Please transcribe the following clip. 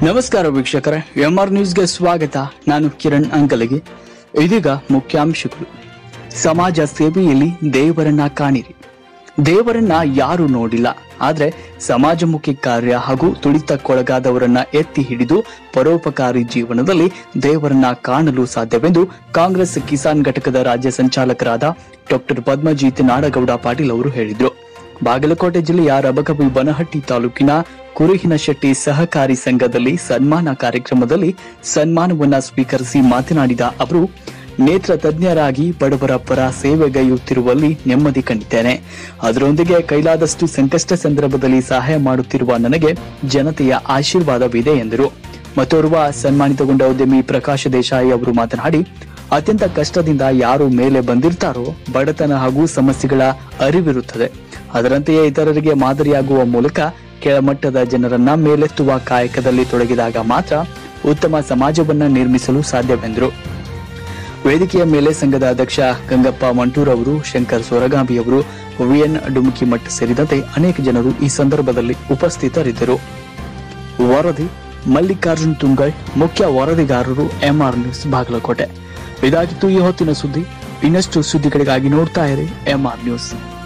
ನಮಸ್ಕಾರ ವೀಕ್ಷಕರೇ ಎಂಆರ್ ನ್ಯೂಸ್ಗೆ ಸ್ವಾಗತ ನಾನು ಕಿರಣ್ ಅಂಕಲಗಿ ಇದೀಗ ಮುಖ್ಯಾಂಶಗಳು ಸಮಾಜ ಸೇವೆಯಲ್ಲಿ ದೇವರನ್ನ ಕಾಣಿರಿ ದೇವರನ್ನ ಯಾರು ನೋಡಿಲ್ಲ ಆದ್ರೆ ಸಮಾಜಮುಖಿ ಕಾರ್ಯ ಹಾಗೂ ತುಳಿತಕ್ಕೊಳಗಾದವರನ್ನ ಎತ್ತಿ ಹಿಡಿದು ಪರೋಪಕಾರಿ ಜೀವನದಲ್ಲಿ ದೇವರನ್ನ ಕಾಣಲು ಸಾಧ್ಯವೆಂದು ಕಾಂಗ್ರೆಸ್ ಕಿಸಾನ್ ಘಟಕದ ರಾಜ್ಯ ಸಂಚಾಲಕರಾದ ಡಾಕ್ಟರ್ ಪದ್ಮಜೀತ್ ನಾಡಗೌಡ ಪಾಟೀಲ್ ಅವರು ಹೇಳಿದರು ಬಾಗಲಕೋಟೆ ಜಿಲ್ಲೆಯ ರಬಕವಿ ಬನಹಟ್ಟಿ ತಾಲೂಕಿನ ಕುರುಹಿನಶೆಟ್ಟಿ ಸಹಕಾರಿ ಸಂಘದಲ್ಲಿ ಸನ್ಮಾನ ಕಾರ್ಯಕ್ರಮದಲ್ಲಿ ಸನ್ಮಾನವನ್ನ ಸ್ವೀಕರಿಸಿ ಮಾತನಾಡಿದ ಅವರು ನೇತ್ರ ತಜ್ಞರಾಗಿ ಬಡವರ ಪರ ಸೇವೆಗೈಯುತ್ತಿರುವಲ್ಲಿ ನೆಮ್ಮದಿ ಕಂಡಿದ್ದೇನೆ ಅದರೊಂದಿಗೆ ಕೈಲಾದಷ್ಟು ಸಂಕಷ್ಟ ಸಂದರ್ಭದಲ್ಲಿ ಸಹಾಯ ಮಾಡುತ್ತಿರುವ ನನಗೆ ಜನತೆಯ ಆಶೀರ್ವಾದವಿದೆ ಎಂದರು ಮತ್ತೋರ್ವ ಸನ್ಮಾನಿತಗೊಂಡ ಉದ್ಯಮಿ ಪ್ರಕಾಶ್ ದೇಸಾಯಿ ಅವರು ಮಾತನಾಡಿ ಅತ್ಯಂತ ಕಷ್ಟದಿಂದ ಯಾರು ಮೇಲೆ ಬಂದಿರ್ತಾರೋ ಬಡತನ ಹಾಗೂ ಸಮಸ್ಯೆಗಳ ಅರಿವಿರುತ್ತದೆ ಅದರಂತೆಯೇ ಇತರರಿಗೆ ಮಾದರಿಯಾಗುವ ಮೂಲಕ ಕೆಳಮಟ್ಟದ ಜನರನ್ನ ಮೇಲೆತ್ತುವ ಕಾಯಕದಲ್ಲಿ ತೊಡಗಿದಾಗ ಮಾತ್ರ ಉತ್ತಮ ಸಮಾಜವನ್ನ ನಿರ್ಮಿಸಲು ಸಾಧ್ಯವೆಂದರು ವೇದಿಕೆಯ ಮೇಲೆ ಸಂಘದ ಅಧ್ಯಕ್ಷ ಗಂಗಪ್ಪ ಮಂಟೂರ್ ಅವರು ಶಂಕರ್ ಸೊರಗಾಂಬಿ ಅವರು ವಿಎನ್ ಡುಮುಕಿಮಠ್ ಸೇರಿದಂತೆ ಅನೇಕ ಜನರು ಈ ಸಂದರ್ಭದಲ್ಲಿ ಉಪಸ್ಥಿತರಿದ್ದರು ವರದಿ ಮಲ್ಲಿಕಾರ್ಜುನ್ ತುಂಗಳ್ ಮುಖ್ಯ ವರದಿಗಾರರು ಎಂಆರ್ ನ್ಯೂಸ್ ಬಾಗಲಕೋಟೆ ಇದಾಗಿತ್ತು ಈ ಹೊತ್ತಿನ ಸುದ್ದಿ ಇನ್ನಷ್ಟು ಸುದ್ದಿಗಳಿಗಾಗಿ ನೋಡ್ತಾ ಇರಿ ಎಂಆರ್ ನ್ಯೂಸ್